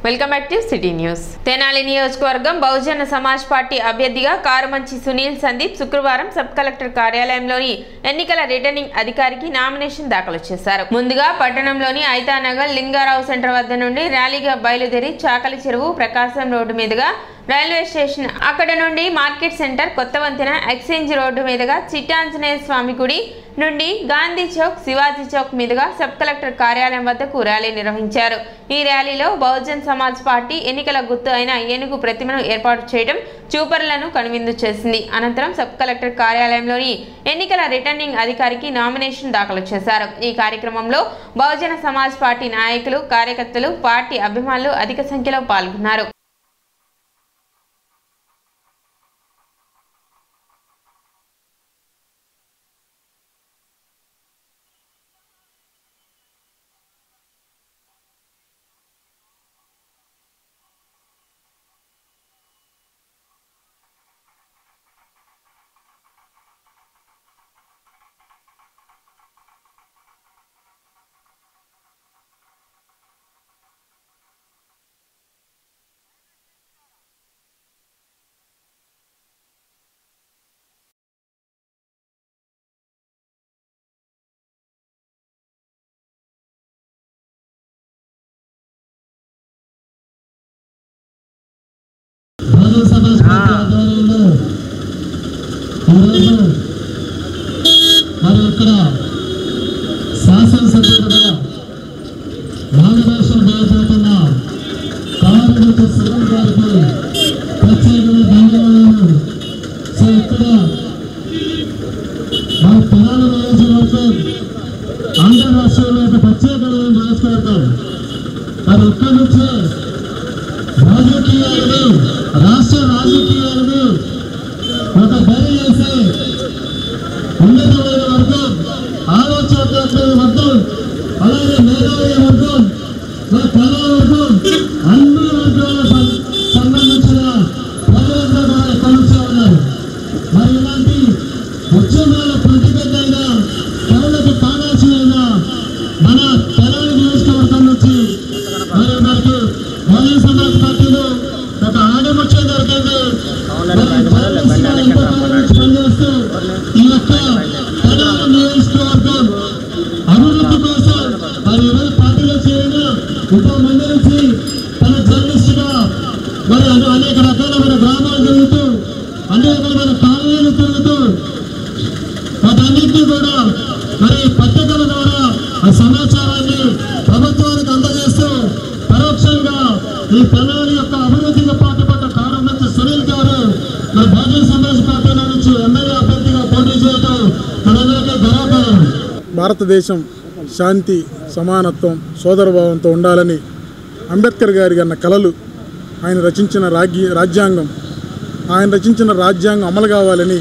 welcome back to city news Tenali నియోజకవర్గం Bahujan Samaj party అభ్యర్థిగా కారుమంచి సునీల్ సందీప్ శుక్రవారం సబ్ కలెక్టర్ కార్యాలయంలోని ఎన్నికల రిటర్నింగ్ అధికారికి నామినేషన్ దాఖలు చేశారు ముందుగా పట్టణంలోని ఐతానగర్ లింగారావు సెంటర్ వద్ద నుండి ర్యాలీగా బయలుదేరి చాకలి చెరువు ప్రకాశం రోడ్డు మీదుగా రైల్వే స్టేషన్ అక్కడ నుండి మార్కెట్ సెంటర్ కొత్త వంతెన ఎక్స్చేంజ్ రోడ్డు మీదుగా చిట్టాంజనేయ స్వామి గుడి నుండి గాంధీ చౌక్ శివాజీ చౌక్ మీదుగా సబ్ కలెక్టర్ కార్యాలయం వద్దకు ర్యాలీ నిర్వహించారు ఈ ర్యాలీలో బహుజన్ సమాజ్ పార్టీ ఎన్నికల గుర్తు అయిన ఏనుగు ప్రతిమను ఏర్పాటు చేయడం చూపర్లను కనువిందు చేసింది అనంతరం సబ్ కలెక్టర్ కార్యాలయంలోని ఎన్నికల రిటర్నింగ్ అధికారికి నామినేషన్ దాఖలు చేశారు ఈ కార్యక్రమంలో బహుజన సమాజ్ పార్టీ నాయకులు కార్యకర్తలు పార్టీ అభిమానులు అధిక సంఖ్యలో పాల్గొన్నారు బహుజన సమాజ్ పార్టీ ఆధ్వర్యంలో ఈరోజు మరి ఇక్కడ శాసనసభ్యులుగా నామినేషన్ వేయబోతున్న కారుమూర్తి సురేష్ గారికి ప్రత్యేకమైన ధన్యవాదాలు సో ఇక్కడ మన తెలంగాణ నియోజకవర్గం ఆంధ్ర రాష్ట్రంలో ఒక ప్రత్యేకమైన నియోజకవర్గం మరి ఇక్కడి నుంచే రాజకీయాలను రాష్ట్ర రాజకీయాలను ఒక బరి చేసి ఉన్నతమైన వర్గం ఆలోచన వర్గం అలాగే మేధావి వర్గం మరి కళా వర్గం అన్ని వర్గాల సం- సంబంధించిన ప్రజలందరూ కూడా ఎక్కడి నుంచే ఉన్నారు మరి ఇలాంటి ఉద్యమాల ప్రతిగతైన కళలకు కావాల్సిన మన తెలంగాణ నియోజకవర్గం నుంచి మరి మనకి బహుజన సమాజ్ పార్టీలో ఒక ఆడముచ్చ దొరికింది మరి జర్నలిస్ట్గా ఎంతో కాలం నుంచి పనిచేస్తూ ఈ యొక్క తెలంగాణ నియోజకవర్గం అభివృద్ధి కోసం మరి ఇరవై పార్టీలో చేరిన ఎంతో మంది నుంచి తన జర్నలిస్ట్గా మరి అనే- అనేక రకాలమైన గ్రామాలు తిరుగుతూ అనేక రకమైన కాలనీలు తిరుగుతూ వాటన్నింటినీ కూడా మరి పత్రికల ద్వారా ఆ సమాచారాన్ని ప్రభుత్వానికి అందజేస్తూ పరోక్షంగా ఈ తెలంగాణ యొక్క అభివృద్ధికి పాటుపడ్డ కారణం సునీల్ గారు మరి బహుజన సమాజ్ పార్టీలో నుంచి ఎమ్మెల్యే అభ్యర్థిగా పోటీ చేయడం మనందరికీ గర్వకారం భారతదేశం శాంతి సమానత్వం సోదరభావంతో ఉండాలని అంబేద్కర్ గారి అన్న కలలు ఆయన రచించిన రాజ్య రాజ్యాంగం ఆయన రచించిన రాజ్యాంగం అమలు కావాలని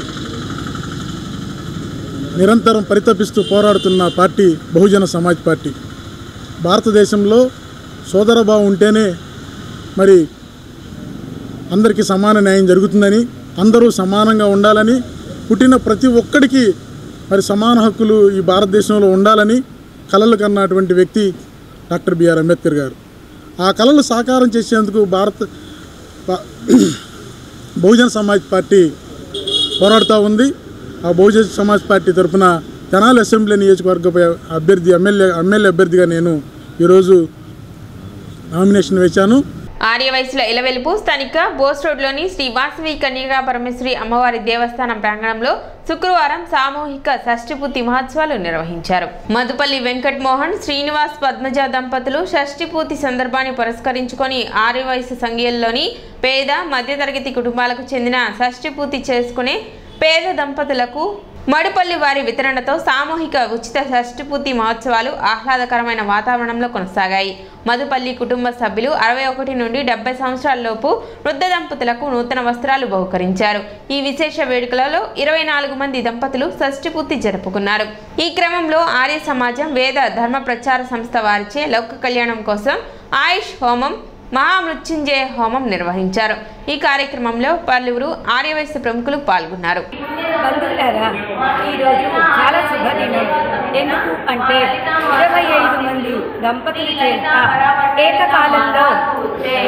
నిరంతరం పరితపిస్తూ పోరాడుతున్న పార్టీ బహుజన సమాజ్ పార్టీ భారతదేశంలో సోదరభావం ఉంటేనే మరి అందరికీ సమాన న్యాయం జరుగుతుందని అందరూ సమానంగా ఉండాలని పుట్టిన ప్రతి ఒక్కడికి మరి సమాన హక్కులు ఈ భారతదేశంలో ఉండాలని కలలు కన్నటువంటి వ్యక్తి డాక్టర్ బిఆర్ అంబేద్కర్ గారు ఆ కళలు సాకారం చేసేందుకు భారత బ- బహుజన సమాజ్ పార్టీ పోరాడుతూ ఉంది ఆ బహుజన సమాజ్ పార్టీ తరఫున తెనాలి అసెంబ్లీ నియోజకవర్గ అభ్యర్థి ఎమ్మెల్యే ఎమ్మెల్యే అభ్యర్థిగా నేను ఈరోజు నామినేషన్ వేశాను ఆర్యవయసుల ఇలవెలుపు స్థానిక బోస్ రోడ్లోని శ్రీ వాసవి కన్యగా పరమేశ్వరి అమ్మవారి దేవస్థానం ప్రాంగణంలో శుక్రవారం సామూహిక షష్ఠిపూర్తి మహోత్సవాలు నిర్వహించారు మధుపల్లి వెంకట్ మోహన్ శ్రీనివాస్ పద్మజ దంపతులు షష్ఠిపూర్తి సందర్భాన్ని పురస్కరించుకొని ఆర్యవయసు సంఘీయంలోని పేద మధ్యతరగతి కుటుంబాలకు చెందిన షష్ఠిపూర్తి చేసుకునే పేద దంపతులకు మడుపల్లి వారి వితరణతో సామూహిక ఉచిత షష్ఠిపూర్తి మహోత్సవాలు ఆహ్లాదకరమైన వాతావరణంలో కొనసాగాయి మధుపల్లి కుటుంబ సభ్యులు అరవై ఒకటి నుండి డెబ్బై సంవత్సరాలలోపు వృద్ధ దంపతులకు నూతన వస్త్రాలు బహుకరించారు ఈ విశేష వేడుకలలో ఇరవై నాలుగు మంది దంపతులు షష్ఠిపూర్తి జరుపుకున్నారు ఈ క్రమంలో ఆర్య సమాజం వేద ధర్మ ప్రచార సంస్థ వారిచే లోక కళ్యాణం కోసం ఆయుష్ హోమం మహామృత్యుంజయ హోమం నిర్వహించారు ఈ కార్యక్రమంలో పలువురు ఆర్యవైశ్య ప్రముఖులు పాల్గొన్నారు బంధువులారా ఈరోజు చాలా శుభదినం ఎందుకు అంటే ఇరవై ఐదు మంది దంపతుల చేత ఏకకాలంలో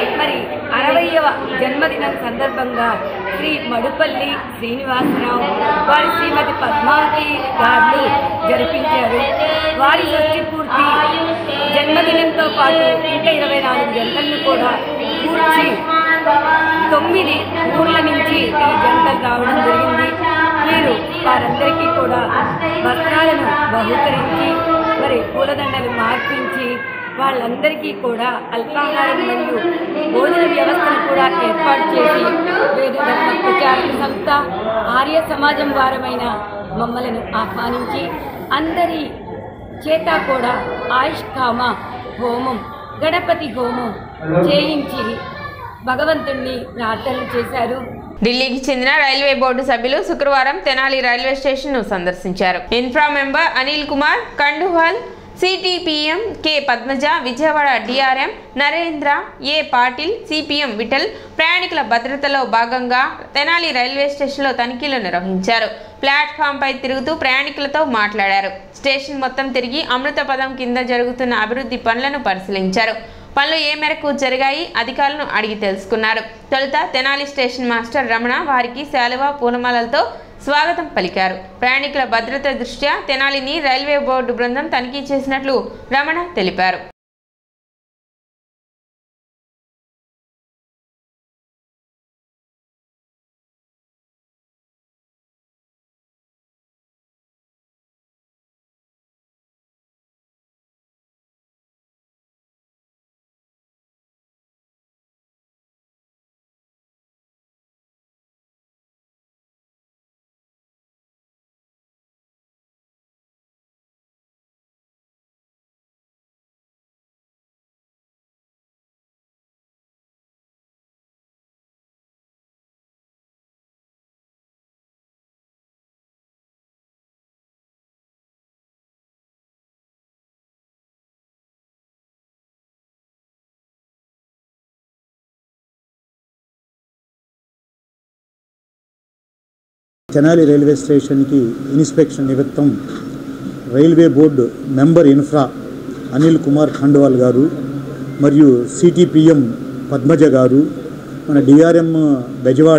సందర్భంగా శ్రీ మడుపల్లి శ్రీనివాసరావు వారి శ్రీమతి పద్మావతి గారు జరిపించారు వారి షష్ఠి పూర్తి జన్మదినంతో పాటు ఇంకా ఇరవై నాలుగు జంటలను కూడా కూర్చి తొమ్మిది ఊర్ల నుంచి ఈ జంటలు రావడం జరిగింది వీరు వారందరికీ కూడా వస్త్రాలను బహుకరించి మరి పూలదండలు మార్పించి వాళ్ళందరికీ కూడా అల్పాహారం మరియు భోజన వ్యవస్థను కూడా ఏర్పాటు చేసి వేద ధర్మ ప్రచారక సంస్థ ఆర్య సమాజం వారమైన మమ్మలను ఆహ్వానించి అందరి చేత కూడా ఆయుష్కామ హోమం గణపతి హోమం చేయించి భగవంతుణ్ణి ప్రార్థనలు చేశారు ఢిల్లీకి చెందిన రైల్వే బోర్డు సభ్యులు శుక్రవారం తెనాలి రైల్వే స్టేషన్ ను సందర్శించారు infra member Anil Kumar Khandelwal CTPM K Padmaja Vijayawada DRM Narendra A Patil CPM Vithal ప్రయాణికుల భద్రతలో భాగంగా తెనాలి రైల్వే స్టేషన్లో తనిఖీలు నిర్వహించారు ప్లాట్ఫామ్పై తిరుగుతూ ప్రయాణికులతో మాట్లాడారు స్టేషన్ మొత్తం తిరిగి అమృత పదం కింద జరుగుతున్న అభివృద్ధి పనులను పరిశీలించారు పనులు ఏ మేరకు జరిగాయి అధికారులను అడిగి తెలుసుకున్నారు తొలుత తెనాలి స్టేషన్ మాస్టర్ రమణ వారికి శాలువ పూలమాలలతో స్వాగతం పలికారు ప్రయాణికుల భద్రత దృష్ట్యా తెనాలిని రైల్వే బోర్డు బృందం తనిఖీ చేసినట్లు రమణ తెలిపారు తెనాలి రైల్వే స్టేషన్కి ఇన్స్పెక్షన్ నిమిత్తం railway board member infra Anil Kumar Khandelwal గారు మరియు సిటిపిఎం పద్మజ గారు మన డిఆర్ఎం బెజవాడ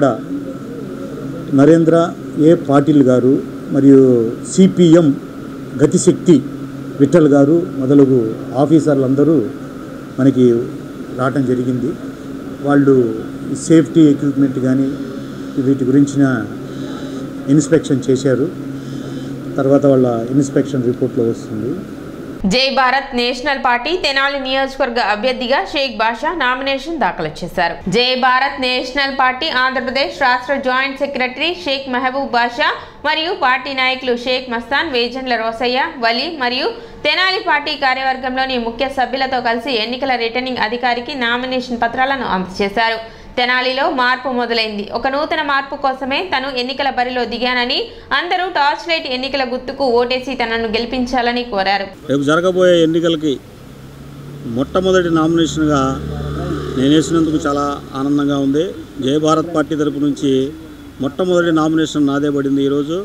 నరేంద్ర ఏ పాటిల్ గారు మరియు సిపిఎం గతిశక్తి విఠల్ గారు మొదలగు ఆఫీసర్లందరూ మనకి రావటం జరిగింది వాళ్ళు సేఫ్టీ ఎక్విప్మెంట్ కానీ వీటి గురించిన ఇన్స్పెక్షన్ చేశారు తర్వాత వాళ్ళ ఇన్స్పెక్షన్ రిపోర్ట్లో వస్తుంది జై భారత్ నేషనల్ పార్టీ తెనాలి నియోజకవర్గ అభ్యర్థిగా షేక్ బాషా నామినేషన్ దాఖలు చేశారు జై భారత్ నేషనల్ పార్టీ ఆంధ్రప్రదేశ్ రాష్ట్ర జాయింట్ సెక్రటరీ షేక్ మహబూబ్ బాషా మరియు పార్టీ నాయకులు షేక్ మస్తాన్ వేజండ్ల రోసయ్య వలి మరియు తెనాలి పార్టీ కార్యవర్గంలోని ముఖ్య సభ్యులతో కలిసి ఎన్నికల రిటర్నింగ్ అధికారికి నామినేషన్ పత్రాలను అందజేశారు తెనాలిలో మార్పు మొదలైంది ఒక నూతన మార్పు కోసమే తను ఎన్నికల బరిలో దిగానని అందరూ టార్చ్ లైట్ ఎన్నికల గుర్తుకు ఓటేసి తనను గెలిపించాలని కోరారు రేపు జరగబోయే ఎన్నికలకి మొట్టమొదటి నామినేషన్గా నేను వేసినందుకు చాలా ఆనందంగా ఉంది జయ భారత్ పార్టీ తరపు నుంచి మొట్టమొదటి నామినేషన్ నాదే పడింది ఈరోజు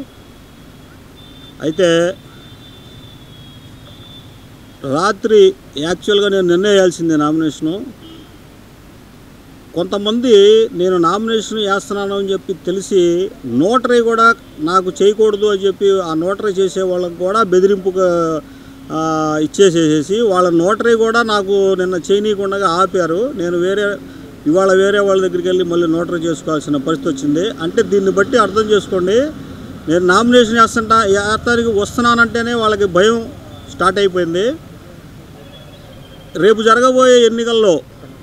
అయితే రాత్రి యాక్చువల్గా నేను నిర్ణయించాల్సిందే నామినేషను కొంతమంది నేను నామినేషన్ వేస్తున్నాను అని చెప్పి తెలిసి నోటరీ కూడా నాకు చేయకూడదు అని చెప్పి ఆ నోటరీ చేసే వాళ్ళకి కూడా బెదిరింపుగా ఆ, ఇచ్చేసేసేసి వాళ్ళ నోటరీ కూడా నాకు నిన్న చేయనీయకుండా ఆపారు నేను వేరే ఇవాళ వేరే వాళ్ళ దగ్గరికి వెళ్ళి మళ్ళీ నోటరీ చేసుకోవాల్సిన పరిస్థితి వచ్చింది అంటే దీన్ని బట్టి అర్థం చేసుకోండి నేను నామినేషన్ వేస్తుంటా వేస్తానికి వస్తున్నానంటేనే వాళ్ళకి భయం స్టార్ట్ అయిపోయింది రేపు జరగబోయే ఎన్నికల్లో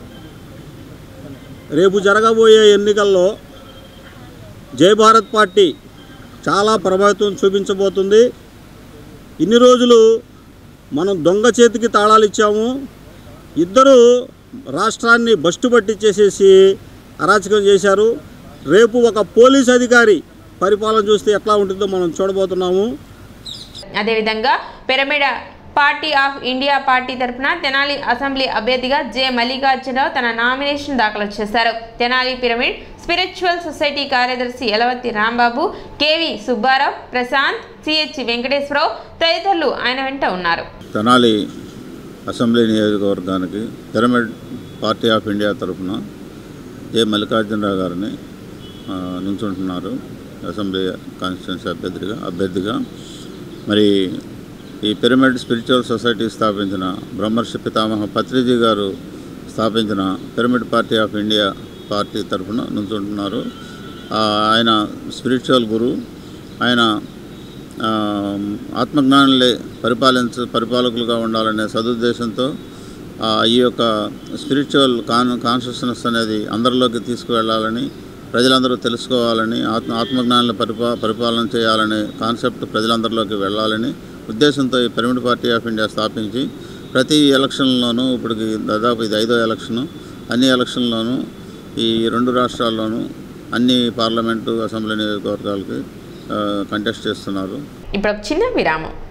రేపు జరగబోయే ఎన్నికల్లో జై భారత్ పార్టీ చాలా ప్రభావితం చూపించబోతుంది ఇన్ని రోజులు మనం దొంగ చేతికి తాళాలు ఇచ్చాము ఇద్దరు రాష్ట్రాన్ని బస్టు పట్టించేసేసి అరాచకం చేశారు రేపు ఒక పోలీస్ అధికారి పరిపాలన చూస్తే ఎట్లా ఉంటుందో మనం చూడబోతున్నాము అదేవిధంగా pyramid party of India party తరఫున తెనాలి అసెంబ్లీ అభ్యర్థిగా జె మల్లికార్జునరావు తన నామినేషన్ దాఖలు చేశారు తెనాలి పిరమిడ్ స్పిరిచువల్ సొసైటీ కార్యదర్శి ఎలవత్తి రాంబాబు కేవి సుబ్బారావు ప్రశాంత్ సిహెచ్ వెంకటేశ్వరరావు తదితరులు ఆయన వెంట ఉన్నారు తెనాలి అసెంబ్లీ నియోజకవర్గానికి పిరమిడ్ పార్టీ ఆఫ్ ఇండియా తరఫున జె మల్లికార్జునరావు గారిని ఆ, నుంచుంటున్నారు అసెంబ్లీ కాన్స్టిట్యున్సీ అభ్యర్థిగా అభ్యర్థిగా మరి ఈ పిరమిడ్ స్పిరిచువల్ సొసైటీ స్థాపించిన బ్రహ్మర్షి పితామహ పత్రిజీ గారు స్థాపించిన pyramid party of India party తరఫున నుంచుంటున్నారు ఆ, ఆయన స్పిరిచువల్ గురు ఆయన ఆ, ఆత్మజ్ఞానులే పరిపాలించ పరిపాలకులుగా ఉండాలనే సదుద్దేశంతో ఆ, ఈ యొక్క స్పిరిచువల్ కాన్ కాన్షియస్నెస్ అనేది అందరిలోకి తీసుకువెళ్ళాలని ప్రజలందరూ తెలుసుకోవాలని ఆత్మ ఆత్మజ్ఞానుల పరిపా పరిపాలన చేయాలనే కాన్సెప్ట్ ప్రజలందరిలోకి వెళ్ళాలని ఉద్దేశంతో ఈ పిరమిడ్ పార్టీ ఆఫ్ ఇండియా స్థాపించి ప్రతి ఎలక్షన్లోనూ ఇప్పటికి దాదాపు ఇది ఐదో ఎలక్షను అన్ని ఎలక్షన్లోనూ ఈ రెండు రాష్ట్రాల్లోనూ అన్ని పార్లమెంటు అసెంబ్లీ నియోజకవర్గాలకి కంటెస్ట్ చేస్తున్నారు ఇప్పుడు ఒక చిన్న విరామం